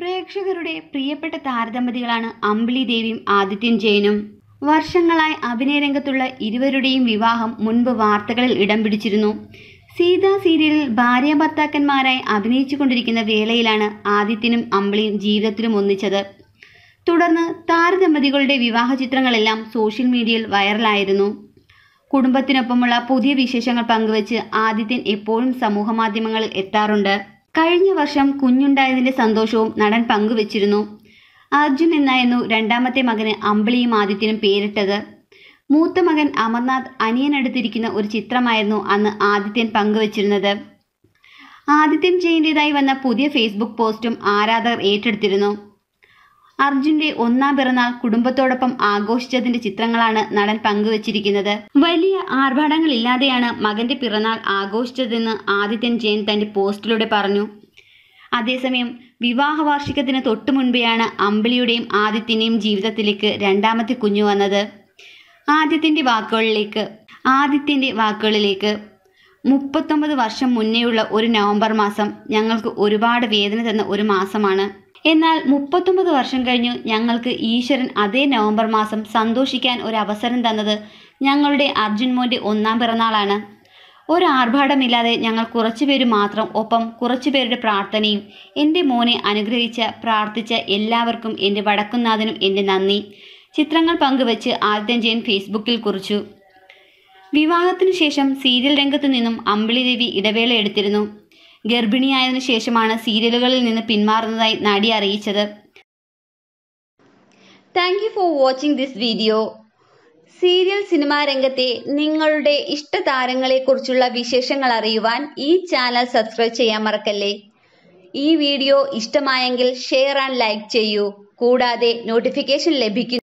പ്രേക്ഷകരുടെ പ്രിയപ്പെട്ട താരദമ്പതികളാണ് അമ്പിളി ദേവിയും ആദിത്യൻ ജയനും വർഷങ്ങളായി അഭിനയ രംഗത്തുള്ള ഇരുവരുടെയും വിവാഹം മുൻപ് വാർത്തകളിൽ ഇടം പിടിച്ചിരുന്നു സീത സീരിയലിൽ ഭാര്യ ഭർത്താക്കന്മാരായി അഭിനയിച്ചു കൊണ്ടിരിക്കുന്ന വേളയിലാണ് ആദിത്യനും അമ്പിളിയും ജീവിതത്തിലും ഒന്നിച്ചത് തുടർന്ന് താരദമ്പതികളുടെ വിവാഹ ചിത്രങ്ങളെല്ലാം സോഷ്യൽ മീഡിയയിൽ വൈറലായിരുന്നു കുടുംബത്തിനൊപ്പമുള്ള പുതിയ വിശേഷങ്ങൾ പങ്കുവച്ച് ആദിത്യൻ എപ്പോഴും സമൂഹമാധ്യമങ്ങളിൽ എത്താറുണ്ട് കഴിഞ്ഞ വർഷം കുഞ്ഞുണ്ടായതിന്റെ സന്തോഷവും നടൻ പങ്കുവച്ചിരുന്നു അർജുൻ എന്നായിരുന്നു രണ്ടാമത്തെ മകന് അമ്പിളിയും ആദിത്യനും പേരിട്ടത് മൂത്ത മകൻ അമർനാഥ് അനിയനടുത്തിരിക്കുന്ന ഒരു ചിത്രമായിരുന്നു അന്ന് ആദിത്യൻ പങ്കുവച്ചിരുന്നത് ആദിത്യൻ ജയിൻ്റെതായി വന്ന പുതിയ ഫേസ്ബുക്ക് പോസ്റ്റും ആരാധകർ ഏറ്റെടുത്തിരുന്നു അർജുന്റെ ഒന്നാം പിറന്നാൾ കുടുംബത്തോടൊപ്പം ആഘോഷിച്ചതിന്റെ ചിത്രങ്ങളാണ് നടൻ പങ്കുവച്ചിരിക്കുന്നത് വലിയ ആർഭാടങ്ങളില്ലാതെയാണ് മകന്റെ പിറന്നാൾ ആഘോഷിച്ചതെന്ന് ആദിത്യൻ ജയൻ തന്റെ പോസ്റ്റിലൂടെ പറഞ്ഞു അതേസമയം വിവാഹ വാർഷികത്തിന് തൊട്ടു മുൻപെയാണ് അമ്പിളിയുടെയും ആദിത്യന്റെയും ജീവിതത്തിലേക്ക് രണ്ടാമത്തെ കുഞ്ഞു വന്നത് ആദിത്യന്റെ വാക്കുകളിലേക്ക് ആദിത്യന്റെ വാക്കുകളിലേക്ക് മുപ്പത്തൊമ്പത് വർഷം മുന്നേയുള്ള ഒരു നവംബർ മാസം ഞങ്ങൾക്ക് ഒരുപാട് വേദന തന്ന ഒരു മാസമാണ് എന്നാൽ മുപ്പത്തൊമ്പത് വർഷം കഴിഞ്ഞു ഞങ്ങൾക്ക് ഈശ്വരൻ അതേ നവംബർ മാസം സന്തോഷിക്കാൻ ഒരു അവസരം തന്നത് ഞങ്ങളുടെ അർജുൻ മോന്റെ ഒന്നാം പിറന്നാളാണ് ഒരു ആർഭാടമില്ലാതെ ഞങ്ങൾ കുറച്ചുപേര് മാത്രം ഒപ്പം കുറച്ചുപേരുടെ പ്രാർത്ഥനയും എൻ്റെ മോനെ അനുഗ്രഹിച്ച പ്രാർത്ഥിച്ച എല്ലാവർക്കും എൻ്റെ വടക്കുന്നാഥനും എൻ്റെ നന്ദി ചിത്രങ്ങൾ പങ്കുവച്ച് ആദിത്യൻ ജയൻ ഫേസ്ബുക്കിൽ കുറിച്ചു വിവാഹത്തിനു ശേഷം സീരിയൽ രംഗത്തു നിന്നും അമ്പിളി ദേവി ഇടവേള എടുത്തിരുന്നു ഗർഭിണിയായതിനു ശേഷമാണ് സീരിയലുകളിൽ നിന്ന് പിന്മാറുന്നതായി നടി അറിയിച്ചത് thank you for watching this video serial cinema രംഗത്തെ നിങ്ങളുടെ ഇഷ്ട താരങ്ങളെക്കുറിച്ചുള്ള വിശേഷങ്ങൾ അറിയുവാൻ ഈ ചാനൽ സബ്സ്ക്രൈബ് ചെയ്യാൻ മറക്കല്ലേ ഈ വീഡിയോ ഇഷ്ടമായെങ്കിൽ ഷെയർ ആൻഡ് ലൈക്ക് ചെയ്യൂ കൂടാതെ നോട്ടിഫിക്കേഷൻ ലഭിക്കും